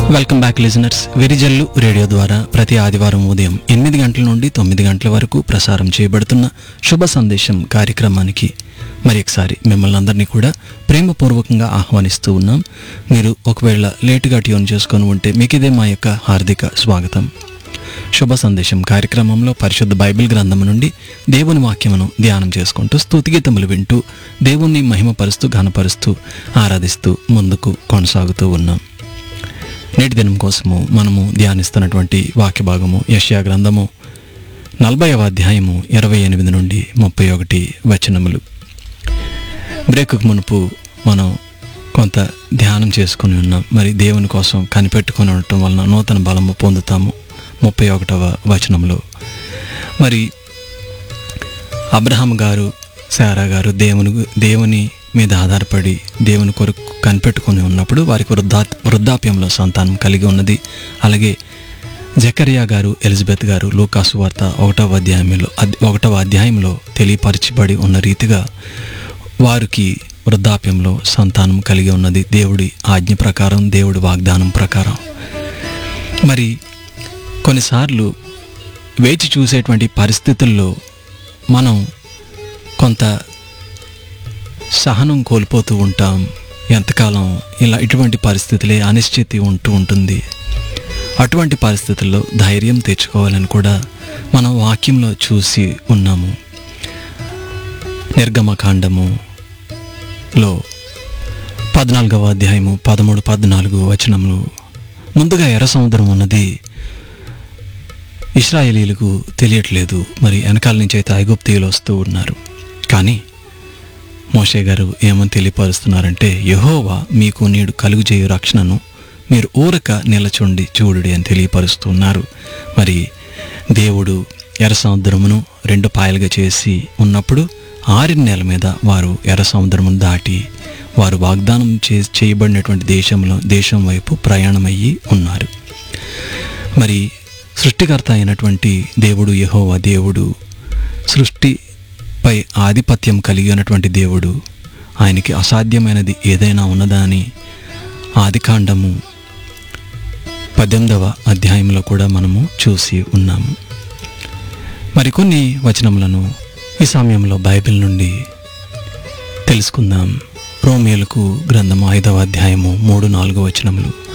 welcome back listeners వెరిజల్లు radio ద్వారా ప్రతి ఆదివారం ఉదయం ఎనిమిది గంటల నుండి తొమ్మిది గంటల వరకు ప్రసారం చేయబడుతున్న శుభ సందేశం కార్యక్రమానికి మరి ఒకసారి మిమ్మల్ని అందరినీ కూడా ప్రేమపూర్వకంగా ఆహ్వానిస్తూ ఉన్నాం మీరు ఒకవేళ లేటుగా ట్యూన్ చేసుకొని ఉంటే మీకు ఇదే మా యొక్క హార్దిక స్వాగతం శుభ సందేశం కార్యక్రమంలో పరిశుద్ధ బైబిల్ గ్రంథం నుండి దేవుని వాక్యమును ధ్యానం చేసుకుంటూ స్తుతిగీతములు వింటూ దేవుణ్ణి మహిమపరుస్తూ ఘనపరుస్తూ ఆరాధిస్తూ ముందుకు కొనసాగుతూ ఉన్నాం నేటి దినం కోసము మనము ధ్యానిస్తున్నటువంటి వాక్య భాగము యష్యా గ్రంథము నలభైవ అధ్యాయము ఇరవై ఎనిమిది నుండి ముప్పై ఒకటి వచనములు బ్రేక్కు మునుపు మనం కొంత ధ్యానం చేసుకుని ఉన్నాం మరి దేవుని కోసం కనిపెట్టుకొని ఉండటం వలన నూతన బలము పొందుతాము ముప్పై ఒకటవ వచనంలో మరి అబ్రహాం గారు శారా గారు దేవుని దేవుని మీద ఆధారపడి దేవుని కొరకు కనిపెట్టుకొని ఉన్నప్పుడు వారికి వృద్ధా వృద్ధాప్యంలో సంతానం కలిగి ఉన్నది అలాగే జకరియా గారు ఎలిజబెత్ గారు లూకాసు వార్త ఒకటవ అధ్యాయంలో అద్- ఒకటవ అధ్యాయంలో తెలియపరచబడి ఉన్న రీతిగా వారికి వృద్ధాప్యంలో సంతానం కలిగి ఉన్నది దేవుడి ఆజ్ఞ ప్రకారం దేవుడి వాగ్దానం ప్రకారం మరి కొన్నిసార్లు వేచి చూసేటువంటి పరిస్థితుల్లో మనం కొంత సహనం కోల్పోతూ ఉంటాం ఎంతకాలం ఇలా ఇటువంటి పరిస్థితులే అనిశ్చితి ఉంటూ ఉంటుంది అటువంటి పరిస్థితుల్లో ధైర్యం తెచ్చుకోవాలని కూడా మనం వాక్యంలో చూసి ఉన్నాము నిర్గమకాండములో పద్నాలుగవ అధ్యాయము పదమూడు పద్నాలుగు వచనములు ముందుగా ఎర్ర సముద్రం ఉన్నది ఇస్రాయేలీలకు తెలియట్లేదు మరి వెనకాల నుంచి అయితే ఐగుప్తీయులు వస్తూ ఉన్నారు కానీ మోషే గారు ఏమని తెలియపరుస్తున్నారంటే యహోవా మీకు నీడు కలుగు చేయు రక్షణను మీరు ఊరక నిలచుండి చూడుడి అని తెలియపరుస్తున్నారు మరి దేవుడు ఎర్ర సముద్రమును రెండు పాయలుగా చేసి ఉన్నప్పుడు ఆరిన నెల మీద వారు ఎర్ర సముద్రమును దాటి వారు వాగ్దానం చే చేయబడినటువంటి దేశంలో దేశం వైపు ప్రయాణమయ్యి ఉన్నారు మరి సృష్టికర్త అయినటువంటి దేవుడు యెహోవా దేవుడు సృష్టిపై ఆధిపత్యం కలిగి ఉన్నటువంటి దేవుడు ఆయనకి అసాధ్యమైనది ఏదైనా ఉన్నదా అని ఆదికాండము పద్దెనిమిదవ అధ్యాయంలో కూడా మనము చూసి ఉన్నాము మరికొన్ని వచనములను ఈ సమయంలో బైబిల్ నుండి తెలుసుకుందాం రోమియోలకు గ్రంథము ఐదవ అధ్యాయము మూడు నాలుగు వచనములు